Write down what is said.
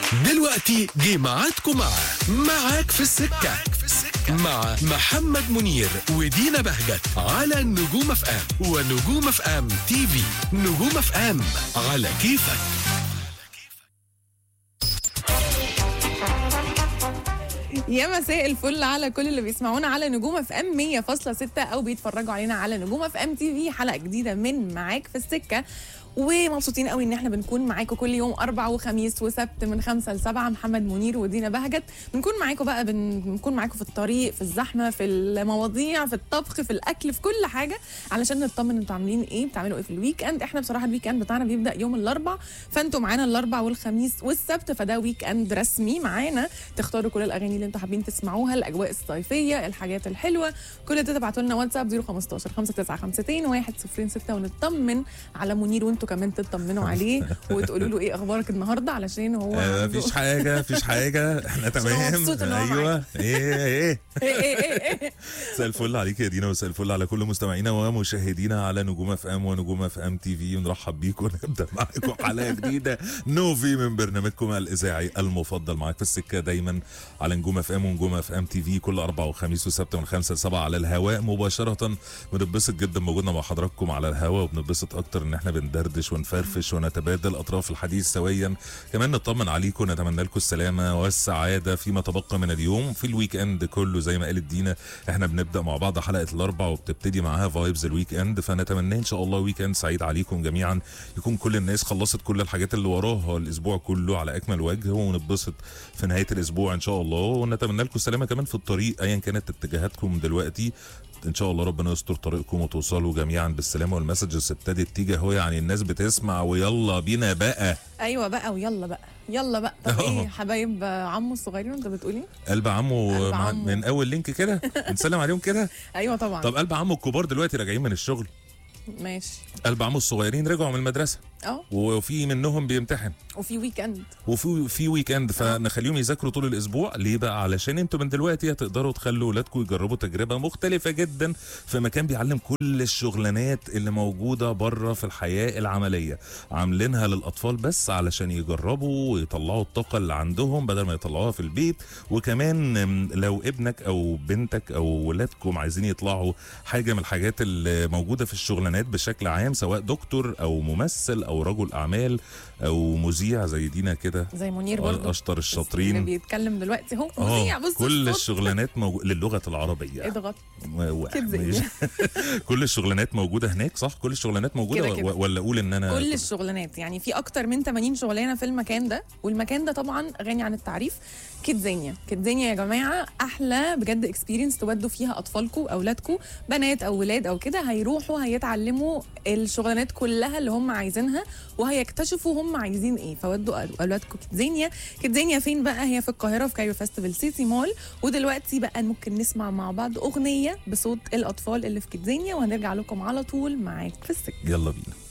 دلوقتي جه ميعادكم مع معاك في السكة مع محمد منير ودينا بهجت على نجوم اف ام ونجوم اف ام تي في نجوم اف ام على كيفك يا مساء الفل على كل اللي بيسمعونا على نجوم اف ام 100.6 او بيتفرجوا علينا على نجوم اف ام تي في حلقه جديده من معاك في السكه ومبسوطين قوي ان احنا بنكون معاكم كل يوم اربع وخميس وسبت من خمسة لسبعة محمد منير ودينا بهجت بنكون معاكم بقى بن- بنكون معاكم في الطريق في الزحمه في المواضيع في الطبخ في الاكل في كل حاجه علشان نطمن انتوا عاملين ايه بتعملوا ايه في الويك اند احنا بصراحه الويك اند بتاعنا بيبدا يوم الاربع فانتوا معانا الاربع والخميس والسبت فده ويك اند رسمي معانا تختاروا كل الاغاني اللي انتوا حابين تسمعوها الاجواء الصيفيه الحاجات الحلوه كل ده تبعتوا لنا واتساب 015 5952 106 ونطمن على منير وانتوا كمان تطمنوا عليه وتقولوا له ايه اخبارك النهارده علشان هو آه، عنده- مفيش حاجة مفيش حاجة احنا تمام مبسوط إن هو ايوه ايه ايه إيه إيه إيه إيه. مساء الفل عليك يا دينا ومساء الفل على كل مستمعينا ومشاهدينا على نجوم اف ام ونجوم اف ام تي في ونرحب بيكم ونبدا معاكم حلقه جديده نوفي من برنامجكم الاذاعي المفضل معاك في السكه دايما على نجوم اف ام ونجوم اف ام تي في كل اربع وخميس وسبت من خمسة لسبعة على الهواء مباشره بنتبسط جدا بوجودنا مع حضراتكم على الهواء وبنتبسط اكتر ان احنا بندردش ونفرفش ونتبادل اطراف الحديث سويا كمان نطمن عليكم نتمنى لكم السلامه والسعاده فيما تبقى من اليوم في الويك اند كله زي ما قالت دينا احنا بنبدا مع بعض حلقه الاربع وبتبتدي معاها فايبز الويك اند فنتمنى ان شاء الله ويك اند سعيد عليكم جميعا يكون كل الناس خلصت كل الحاجات اللي وراها الاسبوع كله على اكمل وجه ونتبسط في نهايه الاسبوع ان شاء الله ونتمنى لكم السلامه كمان في الطريق ايا كانت اتجاهاتكم دلوقتي ان شاء الله ربنا يستر طريقكم وتوصلوا جميعا بالسلامه والمسجز ابتدت تيجي اهو يعني الناس بتسمع ويلا بينا بقى ايوه بقى ويلا بقى يلا بقى طب أهو. ايه حبايب عمو الصغيرين انت بتقولي قلب عمو قلب مع- عمو. من اول لينك كده نسلم عليهم كده ايوه طبعا طب قلب عمو الكبار دلوقتي راجعين من الشغل ماشي قلب عمو الصغيرين رجعوا من المدرسه اه وفي منهم بيمتحن وفي ويك اند وفي في ويك اند فنخليهم يذاكروا طول الاسبوع ليه بقى علشان انتوا من دلوقتي هتقدروا تخلوا ولادكم يجربوا تجربه مختلفه جدا في مكان بيعلم كل الشغلانات اللي موجوده بره في الحياه العمليه عاملينها للاطفال بس علشان يجربوا ويطلعوا الطاقه اللي عندهم بدل ما يطلعوها في البيت وكمان م، لو ابنك او بنتك او ولادكم عايزين يطلعوا حاجه من الحاجات اللي موجوده في الشغلانات بشكل عام سواء دكتور او ممثل او رجل اعمال او مذيع زي دينا كده زي منير برضه اشطر اللي الشاطرين بيتكلم دلوقتي اهو مذيع اه بص كل الصوت. الشغلانات موجو... للغه العربيه اضغط و... و... كده زي ماشي. كل الشغلانات موجوده هناك صح كل الشغلانات موجوده كده كده. و... ولا اقول ان انا كل الشغلانات يعني في اكتر من 80 شغلانه في المكان ده والمكان ده طبعا غني عن التعريف كيدزانيا كيدزانيا يا جماعه احلى بجد اكسبيرينس تودوا فيها اطفالكم اولادكم بنات او ولاد او كده هيروحوا هيتعلموا الشغلانات كلها اللي هم عايزينها وهيكتشفوا هم عايزين ايه فودوا اولادكم كيدزانيا كيدزانيا فين بقى هي في القاهره في كايرو فيستيفال سيتي مول ودلوقتي بقى ممكن نسمع مع بعض اغنيه بصوت الاطفال اللي في كيدزانيا وهنرجع لكم على طول معاك في السكه يلا بينا